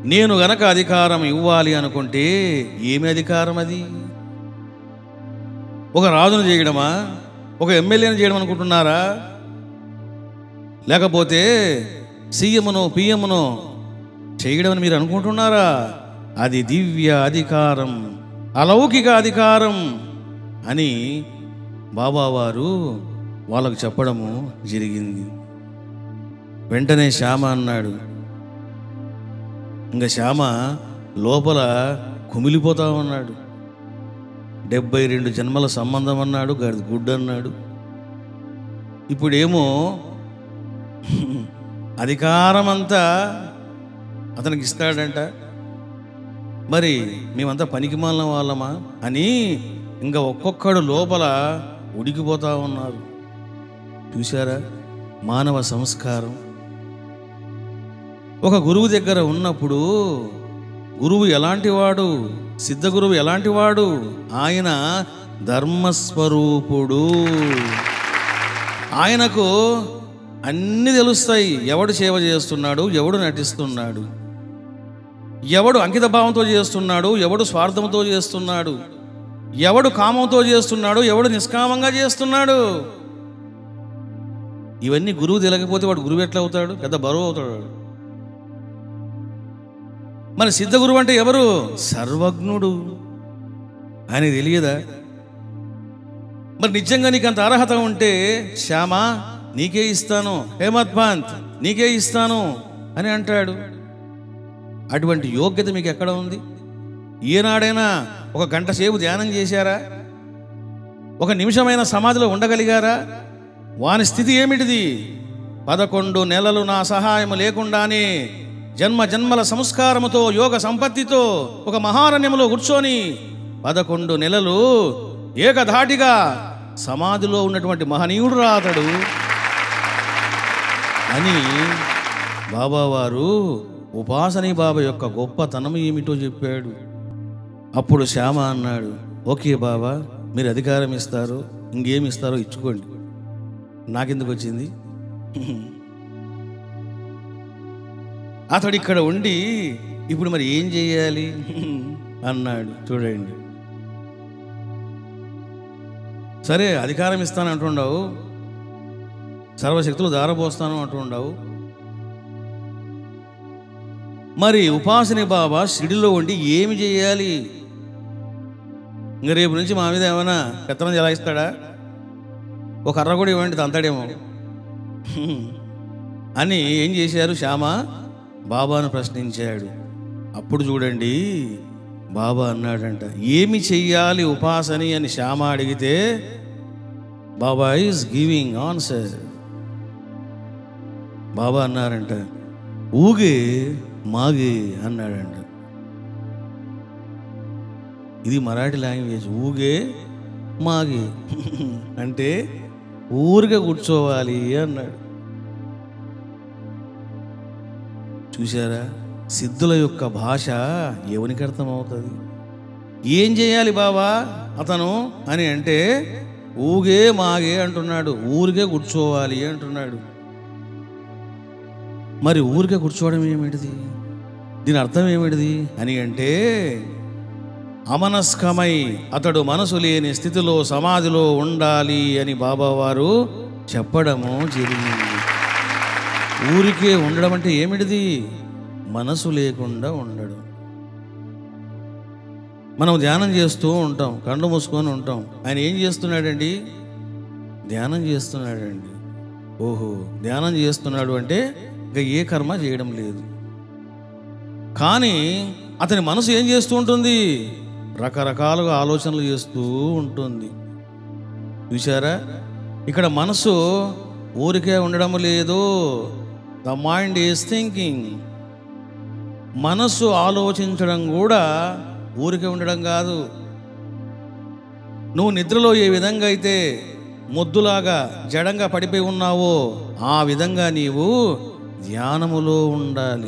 నేను గనక అధికారం ఇవ్వాలి అనుకుంటే ఏమి అధికారం అది ఒక రాజును చేయడమా ఒక ఎమ్మెల్యేను చేయడం అనుకుంటున్నారా లేకపోతే సీఎంను పిఎంను చేయడం అని మీరు అనుకుంటున్నారా అది దివ్య అధికారం అలౌకిక అధికారం అని బాబావారు వాళ్ళకు చెప్పడము జరిగింది వెంటనే శ్యామ అన్నాడు ఇంకా శ్యామ లోపల కుమిలిపోతా ఉన్నాడు డెబ్బై రెండు జన్మల సంబంధం అన్నాడు గడి గుడ్ అన్నాడు ఇప్పుడేమో అధికారం అంతా అతనికి ఇస్తాడంట మరి మేమంతా పనికిమాలిన వాళ్ళమా అని ఇంకా ఒక్కొక్కడు లోపల ఉడికిపోతా ఉన్నారు చూసారా మానవ సంస్కారం ఒక గురువు దగ్గర ఉన్నప్పుడు గురువు ఎలాంటి వాడు సిద్ధ గురువు ఎలాంటి వాడు ఆయన ధర్మస్వరూపుడు ఆయనకు అన్ని తెలుస్తాయి ఎవడు సేవ చేస్తున్నాడు ఎవడు నటిస్తున్నాడు ఎవడు అంకిత భావంతో చేస్తున్నాడు ఎవడు స్వార్థంతో చేస్తున్నాడు ఎవడు కామంతో చేస్తున్నాడు ఎవడు నిష్కామంగా చేస్తున్నాడు ఇవన్నీ గురువు తెలియకపోతే వాడు గురువు ఎట్లా అవుతాడు పెద్ద బరువు అవుతాడు వాడు. మరి సిద్ధ గురువు అంటే ఎవరు సర్వజ్ఞుడు ఆయన తెలియదా మరి నిజంగా నీకు అంత అర్హత ఉంటే శ్యామ నీకే ఇస్తాను హేమత్ పంత్ నీకే ఇస్తాను అని అంటాడు అటువంటి యోగ్యత మీకు ఎక్కడ ఉంది ఏనాడైనా ఒక గంట సేపు ధ్యానం చేశారా ఒక నిమిషమైన సమాధిలో ఉండగలిగారా వాని స్థితి ఏమిటిది పదకొండు నెలలు నా సహాయం లేకుండానే జన్మ జన్మల సంస్కారముతో యోగ సంపత్తితో ఒక మహారణ్యములో కూర్చొని పదకొండు నెలలు ఏకధాటిగా సమాధిలో ఉన్నటువంటి మహనీయుడు రాతడు అని బాబావారు ఉపాసని బాబా యొక్క గొప్పతనం ఏమిటో చెప్పాడు అప్పుడు శ్యామ అన్నాడు ఓకే బాబా మీరు అధికారం ఇస్తారు ఇంకేమి ఇస్తారో ఇచ్చుకోండి నాకెందుకు వచ్చింది అతడు ఇక్కడ ఉండి ఇప్పుడు మరి ఏం చేయాలి అన్నాడు చూడండి సరే అధికారం ఇస్తాను అంటుండవు సర్వశక్తులు దారపోస్తాను అంటుండవు మరి ఉపాసని బాబా షిడిలో ఉండి ఏమి చేయాలి ఇంక రేపు నుంచి మా మీద ఏమైనా పెత్తనం చెలాయిస్తాడా ఒక కర్ర కూడా ఇవ్వండి తంతాడేమో అని ఏం చేశారు శ్యామ బాబాను ప్రశ్నించాడు అప్పుడు చూడండి బాబా అన్నాడంట ఏమి చెయ్యాలి ఉపాసని అని శ్యామ అడిగితే Baba is giving answer Baba అన్నారంట ఊగే మాగే అన్నాడంట ఇది మరాఠీ లాంగ్వేజ్ ఊగే మాగే అంటే ఊరిగా కూర్చోవాలి అన్నాడు చూసారా సిద్ధుల యొక్క భాష ఎవరికి అర్థమవుతుంది ఏం చేయాలి బాబా అతను అని అంటే ఊగే మాగే అంటున్నాడు ఊరికే కూర్చోవాలి అంటున్నాడు మరి ఊరికే కూర్చోవడం ఏమిటిది దీని అర్థం ఏమిటిది అని అంటే అమనస్కమై అతడు మనసు లేని స్థితిలో సమాధిలో ఉండాలి అని బాబావారు చెప్పడము జరిగింది ఊరికే ఉండడం అంటే ఏమిటిది మనసు లేకుండా ఉండడం మనం ధ్యానం చేస్తూ ఉంటాం కళ్ళు మూసుకొని ఉంటాం ఆయన ఏం చేస్తున్నాడండి ధ్యానం చేస్తున్నాడండి ఓహో ధ్యానం చేస్తున్నాడు అంటే ఇంకా ఏ కర్మ చేయడం లేదు కానీ అతని మనసు ఏం చేస్తూ ఉంటుంది రకరకాలుగా ఆలోచనలు చేస్తూ ఉంటుంది చూసారా ఇక్కడ మనసు ఊరికే ఉండడం లేదు ద మైండ్ ఈస్ థింకింగ్ మనసు ఆలోచించడం కూడా ఊరికే ఉండడం కాదు నువ్వు నిద్రలో ఏ విధంగా అయితే మొద్దులాగా జడంగా పడిపోయి ఉన్నావో ఆ విధంగా నీవు ధ్యానములో ఉండాలి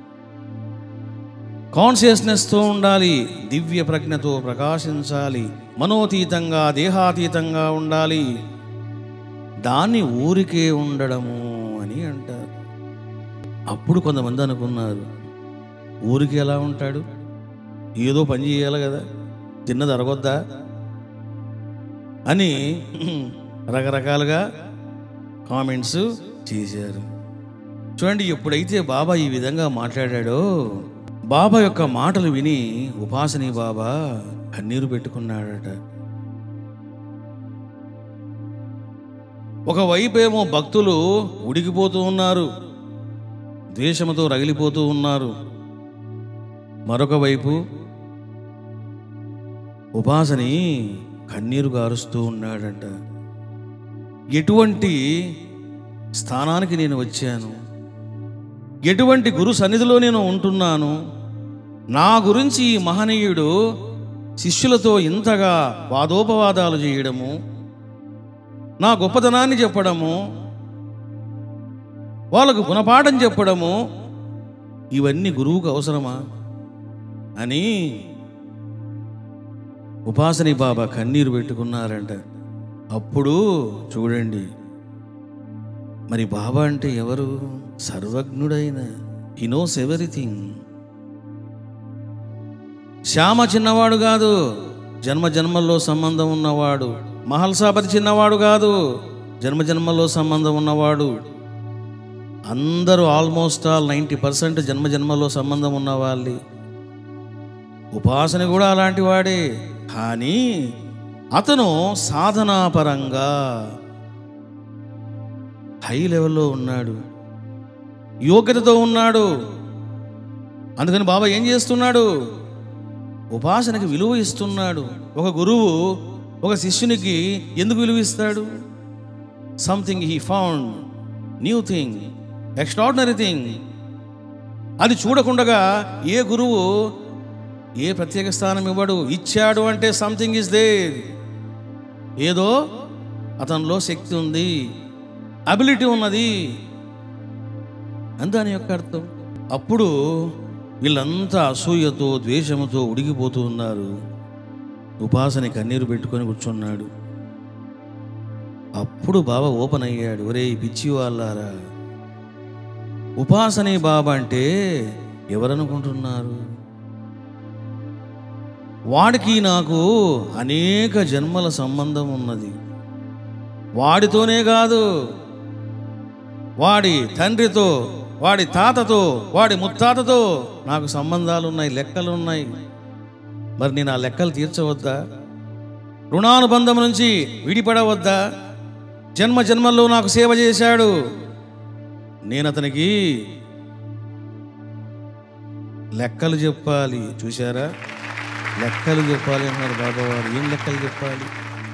కాన్షియస్నెస్తో ఉండాలి దివ్య ప్రజ్ఞతో ప్రకాశించాలి మనోతీతంగా దేహాతీతంగా ఉండాలి దాన్ని ఊరికే ఉండడము అని అంటారు అప్పుడు కొంతమంది అనుకున్నారు ఊరికి ఎలా ఉంటాడు ఏదో పని చేయాలి కదా తిన్నది అరగొద్దా అని రకరకాలుగా కామెంట్స్ చేశారు చూడండి ఎప్పుడైతే బాబా ఈ విధంగా మాట్లాడాడో బాబా యొక్క మాటలు విని ఉపాసని బాబా కన్నీరు పెట్టుకున్నాడట ఒకవైపు ఏమో భక్తులు ఉడికిపోతూ ఉన్నారు ద్వేషముతో రగిలిపోతూ ఉన్నారు మరొక వైపు ఉపాసని కన్నీరు గారుస్తూ ఉన్నాడంట ఎటువంటి స్థానానికి నేను వచ్చాను ఎటువంటి గురు సన్నిధిలో నేను ఉంటున్నాను నా గురించి ఈ మహనీయుడు శిష్యులతో ఇంతగా వాదోపవాదాలు చేయడము నా గొప్పతనాన్ని చెప్పడము వాళ్ళకు గుణపాఠం చెప్పడము ఇవన్నీ గురువుకు అవసరమా అని ఉపాసని బాబా కన్నీరు పెట్టుకున్నారంట అప్పుడు చూడండి మరి బాబా అంటే ఎవరు సర్వజ్ఞుడైన హీ నోస్ ఎవ్రీథింగ్ శ్యామ చిన్నవాడు కాదు జన్మ జన్మల్లో సంబంధం ఉన్నవాడు మహల్సాపతి చిన్నవాడు కాదు జన్మ జన్మల్లో సంబంధం ఉన్నవాడు అందరూ ఆల్మోస్ట్ ఆల్ నైంటీ పర్సెంట్ జన్మ జన్మలో సంబంధం ఉన్న వాళ్ళే ఉపాసన కూడా అలాంటి వాడే కానీ అతను సాధనాపరంగా హై లెవెల్లో ఉన్నాడు యోగ్యతతో ఉన్నాడు అందుకని బాబా ఏం చేస్తున్నాడు ఉపాసనకి విలువ ఇస్తున్నాడు ఒక గురువు ఒక శిష్యునికి ఎందుకు విలువ ఇస్తాడు something he found new thing extraordinary thing అది చూడకుండగా ఏ గురువు ఏ ప్రత్యేక స్థానం ఇవ్వడు ఇచ్చాడు అంటే సంథింగ్ ఇస్ దేర్ ఏదో అతనిలో శక్తి ఉంది అబిలిటీ ఉన్నది అని దాని యొక్క అర్థం అప్పుడు వీళ్ళంతా అసూయతో ద్వేషముతో ఉడికిపోతూ ఉన్నారు ఉపాసని కన్నీరు పెట్టుకొని కూర్చున్నాడు అప్పుడు బాబా ఓపెన్ అయ్యాడు ఒరే పిచ్చి వాళ్ళారా ఉపాసనే బాబా అంటే ఎవరనుకుంటున్నారు వాడికి నాకు అనేక జన్మల సంబంధం ఉన్నది వాడితోనే కాదు వాడి తండ్రితో వాడి తాతతో వాడి ముత్తాతతో నాకు సంబంధాలు ఉన్నాయి లెక్కలు ఉన్నాయి మరి నేను ఆ లెక్కలు తీర్చవద్దా రుణానుబంధం నుంచి విడిపడవద్దా జన్మ జన్మల్లో నాకు సేవ చేశాడు నేను అతనికి లెక్కలు చెప్పాలి చూశారా లెక్కలు చెప్పాలి అన్నారు బాబావారు ఏం లెక్కలు చెప్పాలి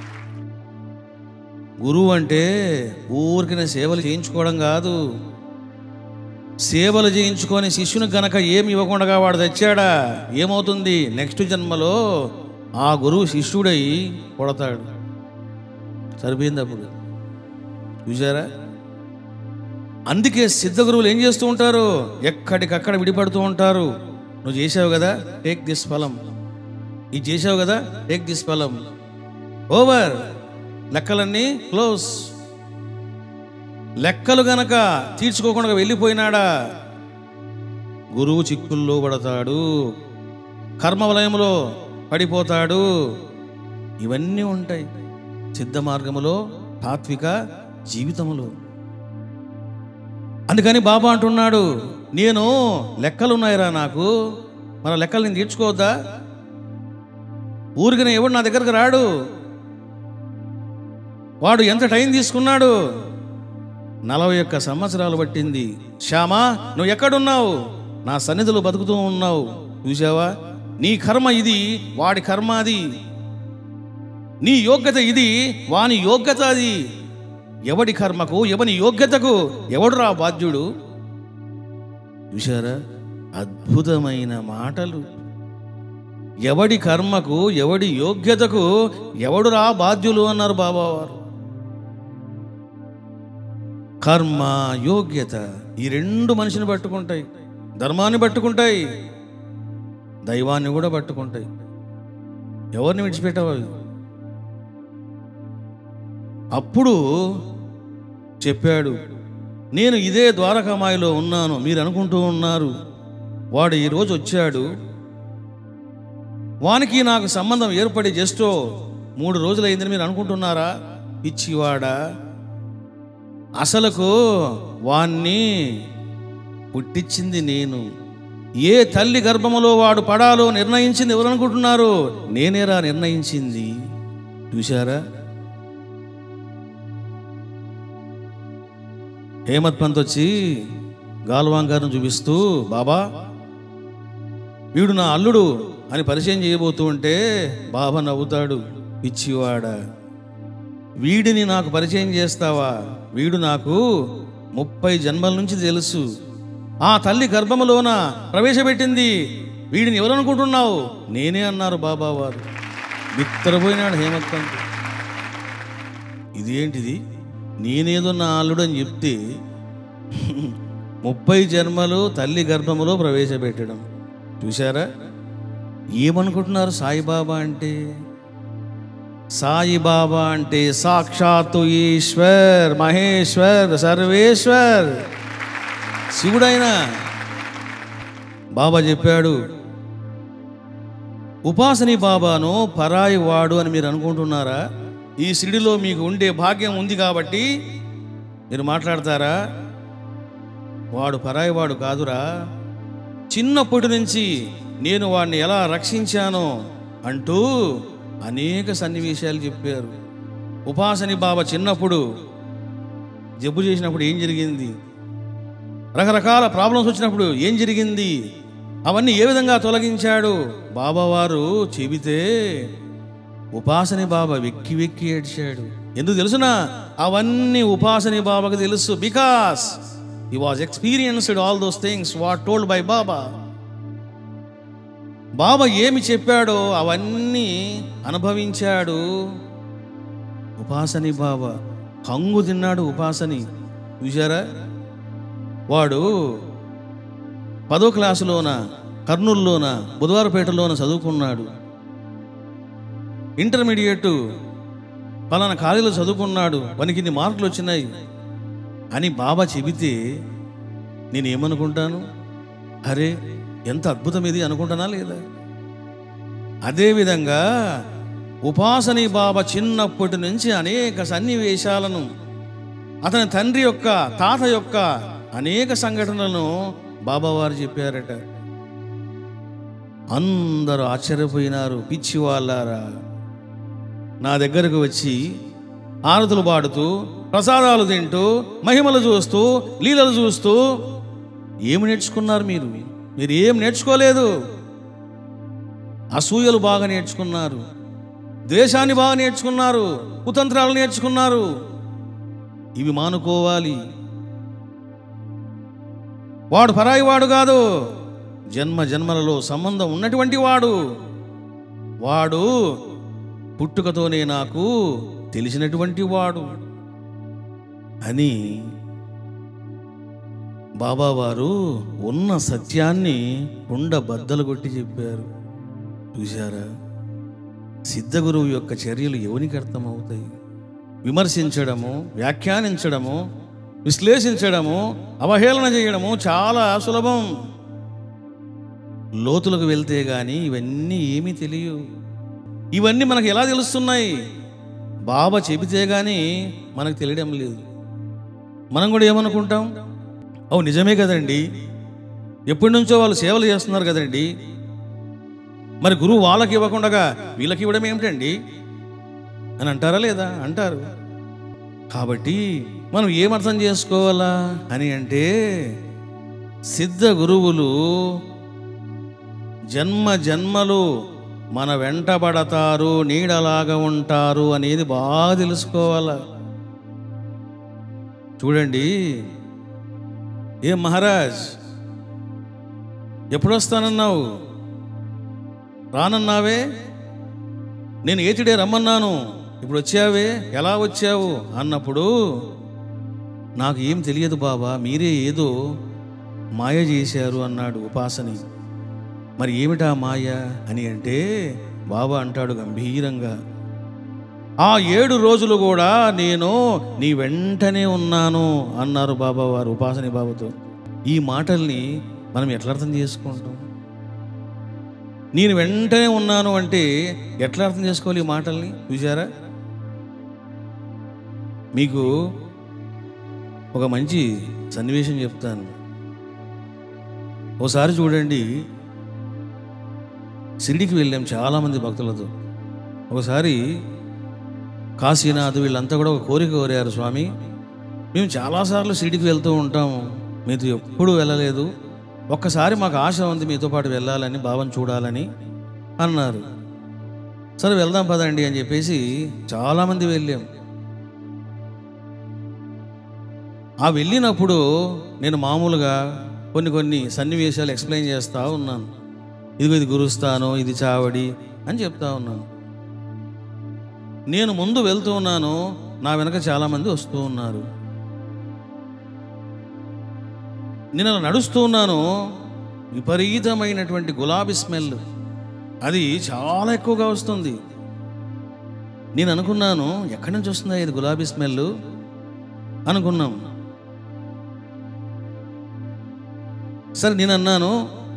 గురువు అంటే ఊరికిన సేవలు చేయించుకోవడం కాదు సేవలు చేయించుకొని శిష్యుని గనక ఏమి ఇవ్వకుండా వాడు తెచ్చాడా ఏమవుతుంది నెక్స్ట్ జన్మలో ఆ గురువు శిష్యుడై కొడతాడు సరిపోయింది అప్పుడు చూసారా అందుకే సిద్ధ గురువులు ఏం చేస్తూ ఉంటారు ఎక్కడికక్కడ విడిపడుతూ ఉంటారు నువ్వు చేసావు కదా టేక్ దిస్ ఫలం ఇది చేసావు కదా టేక్ దిస్ ఫలం ఓవర్ లెక్కలన్నీ క్లోజ్ లెక్కలు గనక తీర్చుకోకుండా వెళ్ళిపోయినాడా గురువు చిక్కుల్లో పడతాడు కర్మ వలయంలో పడిపోతాడు ఇవన్నీ ఉంటాయి సిద్ధ మార్గములో తాత్విక జీవితములో అందుకని బాబా అంటున్నాడు నేను లెక్కలున్నాయిరా నాకు మన లెక్కలు నేను తీర్చుకోవద్దా ఊరికనే ఎవడు నా దగ్గరకు రాడు వాడు ఎంత టైం తీసుకున్నాడు నలభై ఒక్క సంవత్సరాలు పట్టింది శ్యామా నువ్వు ఎక్కడున్నావు నా సన్నిధిలో బతుకుతూ ఉన్నావు చూసావా నీ కర్మ ఇది వాడి కర్మ అది నీ యోగ్యత ఇది వాని యోగ్యత అది ఎవడి కర్మకు ఎవని యోగ్యతకు ఎవడురా బాధ్యుడు చూసారా అద్భుతమైన మాటలు ఎవడి కర్మకు ఎవడి యోగ్యతకు ఎవడురా బాధ్యులు అన్నారు బాబావారు కర్మ యోగ్యత ఈ రెండు మనిషిని పట్టుకుంటాయి ధర్మాన్ని పట్టుకుంటాయి దైవాన్ని కూడా పట్టుకుంటాయి ఎవరిని విడిచిపెట్టవాలి అప్పుడు చెప్పాడు నేను ఇదే ద్వారకామాయిలో ఉన్నాను మీరు అనుకుంటూ ఉన్నారు వాడు ఈరోజు వచ్చాడు వానికి నాకు సంబంధం ఏర్పడి జస్ట్ మూడు రోజులైందని మీరు అనుకుంటున్నారా పిచ్చివాడా అసలుకు వాణ్ణి పుట్టించింది నేను ఏ తల్లి గర్భములో వాడు పడాలో నిర్ణయించింది ఎవరు అనుకుంటున్నారు నేనేరా నిర్ణయించింది చూశారా హేమత్ పంత్ వచ్చి గాల్వాంగ్ గారిని చూపిస్తూ బాబా వీడు నా అల్లుడు అని పరిచయం చేయబోతూ ఉంటే బాబా నవ్వుతాడు పిచ్చివాడా వీడిని నాకు పరిచయం చేస్తావా వీడు నాకు ముప్పై జన్మల నుంచి తెలుసు ఆ తల్లి గర్భములోన ప్రవేశపెట్టింది వీడిని ఎవరనుకుంటున్నావు నేనే అన్నారు బాబా వారు బిత్తరపోయినాడు హేమంత్ పంత్ ఇదేంటిది నేనేదో నా అల్లుడు అని చెప్తే ముప్పై జన్మలు తల్లి గర్భములో ప్రవేశపెట్టడం చూసారా ఏమనుకుంటున్నారు సాయిబాబా అంటే సాయిబాబా అంటే సాక్షాత్తు ఈశ్వర్ మహేశ్వర్ సర్వేశ్వర్ శివుడైన బాబా చెప్పాడు ఉపాసని బాబాను పరాయి వాడు అని మీరు అనుకుంటున్నారా ఈ సిడిలో మీకు ఉండే భాగ్యం ఉంది కాబట్టి మీరు మాట్లాడతారా వాడు పరాయి వాడు కాదురా చిన్నప్పటి నుంచి నేను వాడిని ఎలా రక్షించానో అంటూ అనేక సన్నివేశాలు చెప్పారు ఉపాసని బాబా చిన్నప్పుడు జబ్బు చేసినప్పుడు ఏం జరిగింది రకరకాల ప్రాబ్లమ్స్ వచ్చినప్పుడు ఏం జరిగింది అవన్నీ ఏ విధంగా తొలగించాడు బాబావారు చెబితే ఉపాసని బాబా వెక్కి వెక్కి ఏడ్చాడు ఎందుకు తెలుసునా అవన్నీ ఉపాసని బాబాకు తెలుసు because he was experienced all those things what told by Baba Baba ఏమి చెప్పాడో అవన్నీ అనుభవించాడు ఉపాసని బాబా కంగు తిన్నాడు ఉపాసని చూశారా వాడు పదో క్లాసులోన కర్నూలులోన బుధవారపేటలోన చదువుకున్నాడు ఇంటర్మీడియట్ పలానా కాలేజీలో చదువుకున్నాడు వానికి ఇన్ని మార్కులు వచ్చినాయి అని బాబా చెబితే నేను ఏమనుకుంటాను అరే ఎంత అద్భుతం ఇది అనుకుంటానా లేదా అదేవిధంగా ఉపాసని బాబా చిన్నప్పటి నుంచి అనేక సన్నివేశాలను అతని తండ్రి యొక్క తాత యొక్క అనేక సంఘటనలను బాబావారు చెప్పారట అందరూ ఆశ్చర్యపోయినారు పిచ్చి వాళ్ళారా నా దగ్గరకు వచ్చి ఆరతులు పాడుతూ ప్రసాదాలు తింటూ మహిమలు చూస్తూ లీలలు చూస్తూ ఏమి నేర్చుకున్నారు మీరు మీరు ఏం నేర్చుకోలేదు అసూయలు బాగా నేర్చుకున్నారు ద్వేషాన్ని బాగా నేర్చుకున్నారు కుతంత్రాలు నేర్చుకున్నారు ఇవి మానుకోవాలి వాడు పరాయి వాడు కాదు జన్మ జన్మలలో సంబంధం ఉన్నటువంటి వాడు వాడు పుట్టుకతోనే నాకు తెలిసినటువంటి వాడు అని బాబావారు ఉన్న సత్యాన్ని కుండ బద్దలు కొట్టి చెప్పారు చూశారా సిద్ధగురువు యొక్క చర్యలు ఎవనికి అర్థమవుతాయి విమర్శించడము వ్యాఖ్యానించడము విశ్లేషించడము అవహేళన చేయడము చాలా సులభం లోతులకు వెళ్తే గాని ఇవన్నీ ఏమీ తెలియవు ఇవన్నీ మనకు ఎలా తెలుస్తున్నాయి బాబా చెబితే గాని మనకు తెలియడం లేదు మనం కూడా ఏమనుకుంటాం అవు నిజమే కదండి ఎప్పటి నుంచో వాళ్ళు సేవలు చేస్తున్నారు కదండి మరి గురువు వాళ్ళకి ఇవ్వకుండా వీళ్ళకి ఇవ్వడం ఏమిటండి అని అంటారా లేదా అంటారు కాబట్టి మనం ఏమర్థం చేసుకోవాలా అని అంటే సిద్ధ గురువులు జన్మ జన్మలు మన వెంటబడతారు నీడలాగా ఉంటారు అనేది బాగా తెలుసుకోవాలా చూడండి ఏ మహారాజ్ ఎప్పుడు వస్తానన్నావు రానన్నావే నేను ఏటిడే రమ్మన్నాను ఇప్పుడు వచ్చావే ఎలా వచ్చావు అన్నప్పుడు నాకు ఏం తెలియదు బాబా మీరే ఏదో మాయ చేశారు అన్నాడు ఉపాసని మరి ఏమిటా మాయ అని అంటే బాబా అంటాడు గంభీరంగా ఆ ఏడు రోజులు కూడా నేను నీ వెంటనే ఉన్నాను అన్నారు బాబా వారు ఉపాసని బాబాతో ఈ మాటల్ని మనం ఎట్లా అర్థం చేసుకుంటాం నేను వెంటనే ఉన్నాను అంటే ఎట్లా అర్థం చేసుకోవాలి ఈ మాటల్ని చూసారా మీకు ఒక మంచి సన్నివేశం చెప్తాను ఓసారి చూడండి షిరిడికి వెళ్ళాం చాలామంది భక్తులతో ఒకసారి కాశీనాథ్ వీళ్ళంతా కూడా ఒక కోరిక కోరారు స్వామి మేము చాలాసార్లు షిరిడికి వెళ్తూ ఉంటాము మీతో ఎప్పుడూ వెళ్ళలేదు ఒక్కసారి మాకు ఆశ ఉంది మీతో పాటు వెళ్ళాలని భావం చూడాలని అన్నారు సరే వెళ్దాం పదండి అని చెప్పేసి చాలామంది వెళ్ళాం ఆ వెళ్ళినప్పుడు నేను మామూలుగా కొన్ని కొన్ని సన్నివేశాలు ఎక్స్ప్లెయిన్ చేస్తూ ఉన్నాను ఇదిగో ఇది గురుస్థానం ఇది చావడి అని చెప్తా ఉన్నాను నేను ముందు వెళ్తూ ఉన్నాను నా వెనక చాలామంది వస్తూ ఉన్నారు నేను అలా నడుస్తూ ఉన్నాను విపరీతమైనటువంటి గులాబీ స్మెల్ అది చాలా ఎక్కువగా వస్తుంది నేను అనుకున్నాను ఎక్కడి నుంచి వస్తుందా ఇది గులాబీ స్మెల్ అనుకున్నాం సరే నేను అన్నాను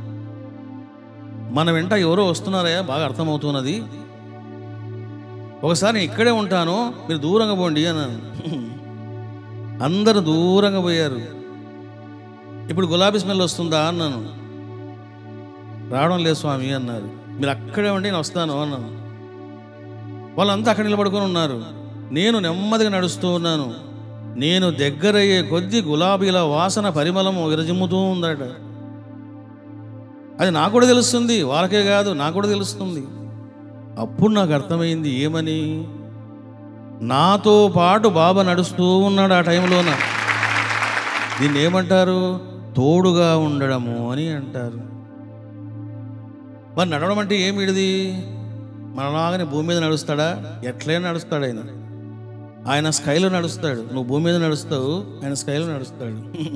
మన వెంట ఎవరో వస్తున్నారా బాగా అర్థమవుతున్నది ఒకసారి నేను ఇక్కడే ఉంటాను మీరు దూరంగా పోండి అన్నాను అందరూ దూరంగా పోయారు ఇప్పుడు గులాబీ స్మెల్ వస్తుందా అన్నాను రావడం లేదు స్వామి అన్నారు మీరు అక్కడే ఉండి నేను వస్తాను అన్నాను వాళ్ళంతా అక్కడ నిలబడుకొని ఉన్నారు నేను నెమ్మదిగా నడుస్తూ ఉన్నాను నేను దగ్గరయ్యే కొద్దీ గులాబీల వాసన పరిమళం విరజిమ్ముతూ ఉందట అది నాకు కూడా తెలుస్తుంది వాళ్ళకే కాదు నాకు కూడా తెలుస్తుంది అప్పుడు నాకు అర్థమైంది ఏమని నాతో పాటు బాబా నడుస్తూ ఉన్నాడు ఆ టైంలోన దీన్ని ఏమంటారు తోడుగా ఉండడము అని అంటారు మరి నడవడం అంటే ఏమిడిది మనలాగానే భూమి మీద నడుస్తాడా ఎట్లయినా నడుస్తాడు ఆయన ఆయన స్కైలో నడుస్తాడు నువ్వు భూమి మీద నడుస్తావు ఆయన స్కైలో నడుస్తాడు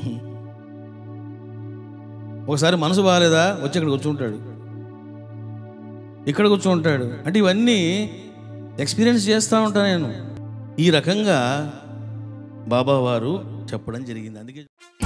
ఒకసారి మనసు బాగాలేదా వచ్చి ఇక్కడ కూర్చుంటాడు ఇక్కడ కూర్చుంటాడు అంటే ఇవన్నీ ఎక్స్పీరియన్స్ చేస్తూ ఉంటాను నేను ఈ రకంగా బాబా వారు చెప్పడం జరిగింది అందుకే